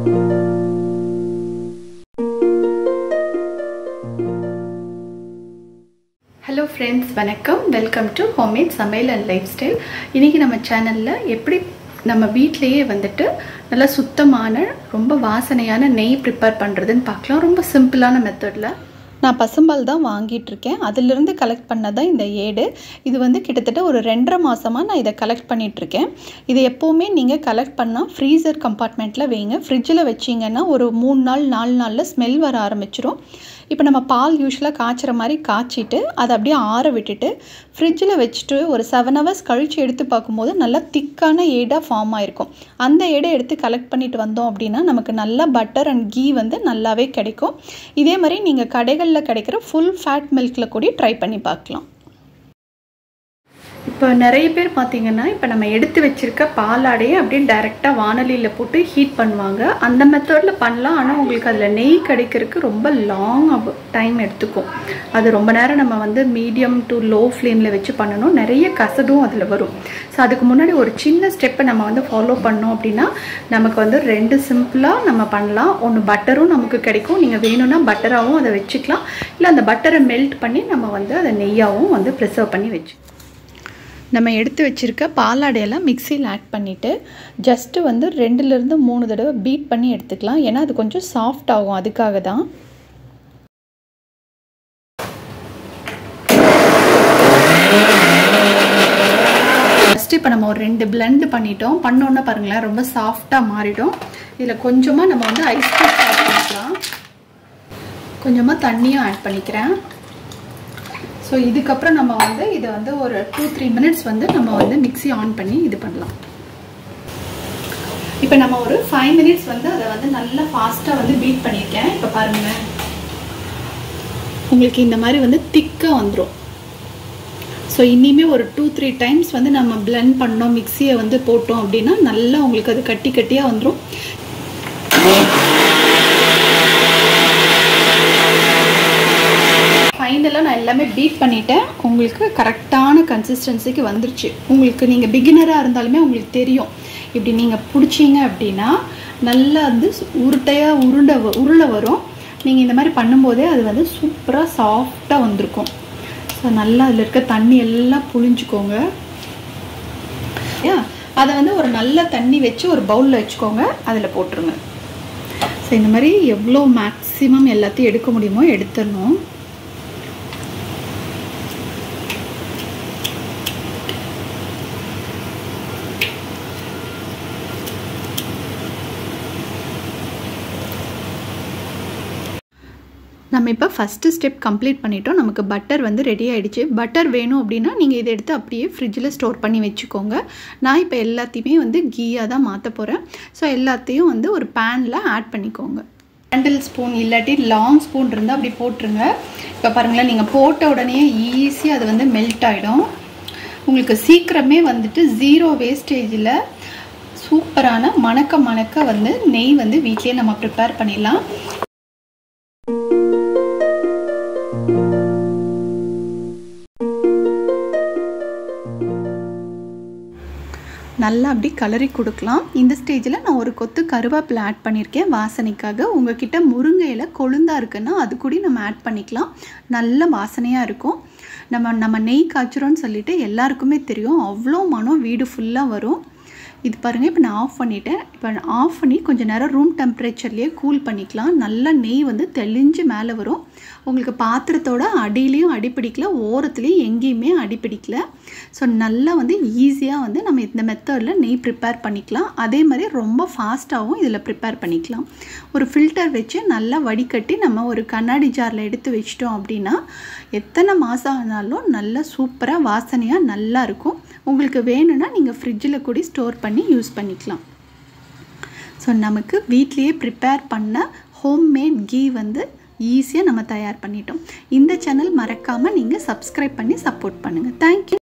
hello friends வணக்கம் welcome to homemade சமையல் and lifestyle இன்றைக்கி நம்ம சேனலில் எப்படி நம்ம வீட்டிலையே வந்துட்டு நல்லா சுத்தமான ரொம்ப வாசனையான நெய் ப்ரிப்பேர் பண்ணுறதுன்னு பார்க்கலாம் ரொம்ப சிம்பிளான மெத்தடில் நான் பசும்பால் தான் வாங்கிட்டு இருக்கேன் அதிலிருந்து கலெக்ட் பண்ணதான் இந்த ஏடு இது வந்து கிட்டத்தட்ட ஒரு ரெண்டரை மாதமாக நான் இதை கலெக்ட் பண்ணிகிட்ருக்கேன் இது எப்போவுமே நீங்கள் கலெக்ட் பண்ணால் ஃப்ரீசர் கம்பார்ட்மெண்ட்டில் வைங்க ஃப்ரிட்ஜில் வச்சிங்கன்னா ஒரு மூணு நாள் நாலு நாளில் ஸ்மெல் வர ஆரம்பிச்சிரும் இப்போ நம்ம பால் யூஸ்வலாக காய்ச்சுற மாதிரி காய்ச்சிட்டு அதை அப்படியே ஆற விட்டுட்டு ஃப்ரிட்ஜில் வச்சுட்டு ஒரு செவன் ஹவர்ஸ் கழித்து எடுத்து பார்க்கும்போது நல்லா திக்கான ஏடாக ஃபார்ம் ஆகிருக்கும் அந்த ஏடை எடுத்து கலெக்ட் பண்ணிட்டு வந்தோம் அப்படின்னா நமக்கு நல்லா பட்டர் அண்ட் கீ வந்து நல்லாவே கிடைக்கும் இதே மாதிரி நீங்கள் கடைகளில் கிடைக்கிற ஃபுல் ஃபேட் மில்கில் கூட ட்ரை பண்ணி பார்க்கலாம் இப்போ நிறைய பேர் பார்த்தீங்கன்னா இப்போ நம்ம எடுத்து வச்சிருக்க பாலாடையை அப்படியே டைரெக்டாக வானலியில் போட்டு ஹீட் பண்ணுவாங்க அந்த மெத்தடில் பண்ணலாம் ஆனால் உங்களுக்கு அதில் நெய் கிடைக்கிறதுக்கு ரொம்ப லாங் டைம் எடுத்துக்கும் அது ரொம்ப நேரம் நம்ம வந்து மீடியம் டு லோ ஃப்ளேமில் வச்சு பண்ணணும் நிறைய கசடும் அதில் வரும் ஸோ அதுக்கு முன்னாடி ஒரு சின்ன ஸ்டெப்பை நம்ம வந்து ஃபாலோ பண்ணோம் அப்படின்னா நமக்கு வந்து ரெண்டு சிம்பிளாக நம்ம பண்ணலாம் ஒன்று பட்டரும் நமக்கு கிடைக்கும் நீங்கள் வேணும்னா பட்டராகவும் அதை வச்சுக்கலாம் இல்லை அந்த பட்டரை மெல்ட் பண்ணி நம்ம வந்து அதை நெய்யாகவும் வந்து ப்ரிசர்வ் பண்ணி வச்சு நம்ம எடுத்து வச்சுருக்க பாலாடையெல்லாம் மிக்சியில் ஆட் பண்ணிவிட்டு ஜஸ்ட்டு வந்து ரெண்டுலேருந்து மூணு தடவை பீட் பண்ணி எடுத்துக்கலாம் ஏன்னா அது கொஞ்சம் சாஃப்ட் ஆகும் அதுக்காக தான் ஃபஸ்ட்டு இப்போ நம்ம ஒரு ரெண்டு பிளெண்ட் பண்ணிட்டோம் பண்ணோன்னே பாருங்களேன் ரொம்ப சாஃப்டாக மாறிடும் இதில் கொஞ்சமாக நம்ம வந்து ஐஸ் க்யூப்ஸ் ஆட் பண்ணிக்கலாம் கொஞ்சமாக தண்ணியும் ஆட் பண்ணிக்கிறேன் ஸோ இதுக்கப்புறம் நம்ம வந்து இதை வந்து ஒரு டூ த்ரீ மினிட்ஸ் வந்து நம்ம வந்து மிக்சி ஆன் பண்ணி இது பண்ணலாம் இப்போ நம்ம ஒரு ஃபைவ் மினிட்ஸ் வந்து அதை வந்து நல்லா ஃபாஸ்ட்டாக வந்து பீட் பண்ணியிருக்கேன் இப்போ பாருங்களேன் உங்களுக்கு இந்த மாதிரி வந்து திக்காக வந்துடும் ஸோ இனிமேல் ஒரு டூ த்ரீ டைம்ஸ் வந்து நம்ம பிளெண்ட் பண்ணோம் மிக்சியை வந்து போட்டோம் அப்படின்னா நல்லா உங்களுக்கு அது கட்டி கட்டியாக வந்துடும் ஃபைனலாக நான் எல்லாமே பீட் பண்ணிட்டேன் உங்களுக்கு கரெக்டான கன்சிஸ்டன்சிக்கு வந்துருச்சு உங்களுக்கு நீங்கள் பிகினராக இருந்தாலுமே உங்களுக்கு தெரியும் இப்படி நீங்கள் பிடிச்சிங்க அப்படின்னா நல்லா வந்து உருட்டையாக உருண்டை உருளை வரும் நீங்கள் இந்த மாதிரி பண்ணும்போதே அது வந்து சூப்பராக சாஃப்டாக வந்திருக்கும் ஸோ நல்லா அதில் இருக்க தண்ணி எல்லாம் புழிஞ்சுக்கோங்க அதை வந்து ஒரு நல்ல தண்ணி வச்சு ஒரு பவுலில் வச்சுக்கோங்க அதில் போட்டுருங்க ஸோ இந்த மாதிரி எவ்வளோ மேக்ஸிமம் எல்லாத்தையும் எடுக்க முடியுமோ எடுத்துடணும் நம்ம இப்போ ஃபஸ்ட்டு ஸ்டெப் கம்ப்ளீட் பண்ணிட்டோம் நமக்கு பட்டர் வந்து ரெடி ஆகிடுச்சு பட்டர் வேணும் அப்படின்னா நீங்கள் இதை எடுத்து அப்படியே ஃப்ரிட்ஜில் ஸ்டோர் பண்ணி வச்சுக்கோங்க நான் இப்போ எல்லாத்தையுமே வந்து கீயாக தான் மாற்ற போகிறேன் ஸோ எல்லாத்தையும் வந்து ஒரு பேனில் ஆட் பண்ணிக்கோங்க ஹேண்டில் ஸ்பூன் இல்லாட்டி லாங் ஸ்பூன் இருந்தால் அப்படி போட்டுருங்க இப்போ பாருங்களேன் நீங்கள் போட்ட உடனே ஈஸியாக அது வந்து மெல்ட் ஆகிடும் உங்களுக்கு சீக்கிரமே வந்துட்டு ஜீரோ வேஸ்டேஜில் சூப்பரான மணக்க மணக்க வந்து நெய் வந்து வீட்லேயே நம்ம ப்ரிப்பேர் பண்ணிடலாம் நல்லா அப்படி கலரி கொடுக்கலாம் இந்த ஸ்டேஜில் நான் ஒரு கொத்து கருவேப்பிலை ஆட் பண்ணியிருக்கேன் வாசனைக்காக உங்ககிட்ட முருங்கையில் கொழுந்தா இருக்குன்னா அது கூட நம்ம ஆட் பண்ணிக்கலாம் நல்ல வாசனையாக இருக்கும் நம்ம நம்ம நெய் காய்ச்சிரோன்னு சொல்லிட்டு எல்லாருக்குமே தெரியும் அவ்வளோ மனம் வீடு ஃபுல்லாக வரும் இது பாருங்கள் இப்போ நான் ஆஃப் பண்ணிட்டேன் இப்போ ஆஃப் பண்ணி கொஞ்சம் நேரம் ரூம் டெம்பரேச்சர்லேயே கூல் பண்ணிக்கலாம் நல்லா நெய் வந்து தெளிஞ்சு மேலே வரும் உங்களுக்கு பாத்திரத்தோட அடியிலையும் அடிப்பிடிக்கல ஓரத்துலேயும் எங்கேயுமே அடிப்பிடிக்கல ஸோ நல்லா வந்து ஈஸியாக வந்து நம்ம இந்த மெத்தடில் நெய் ப்ரிப்பேர் பண்ணிக்கலாம் அதே மாதிரி ரொம்ப ஃபாஸ்ட்டாகவும் இதில் ப்ரிப்பேர் பண்ணிக்கலாம் ஒரு ஃபில்டர் வச்சு நல்லா வடிகட்டி நம்ம ஒரு கண்ணாடி ஜாரில் எடுத்து வச்சிட்டோம் அப்படின்னா எத்தனை மாதம் ஆனாலும் நல்லா சூப்பராக வாசனையாக நல்லா இருக்கும் உங்களுக்கு வேணும்னா நீங்கள் ஃப்ரிட்ஜில் கூட ஸ்டோர் பண்ணி யூஸ் பண்ணிக்கலாம் ஸோ நமக்கு வீட்லேயே ப்ரிப்பேர் பண்ண ஹோம்மேட் கீ வந்து ஈஸியாக நம்ம தயார் பண்ணிட்டோம் இந்த சேனல் மறக்காமல் நீங்கள் சப்ஸ்கிரைப் பண்ணி சப்போர்ட் பண்ணுங்கள் தேங்க்யூ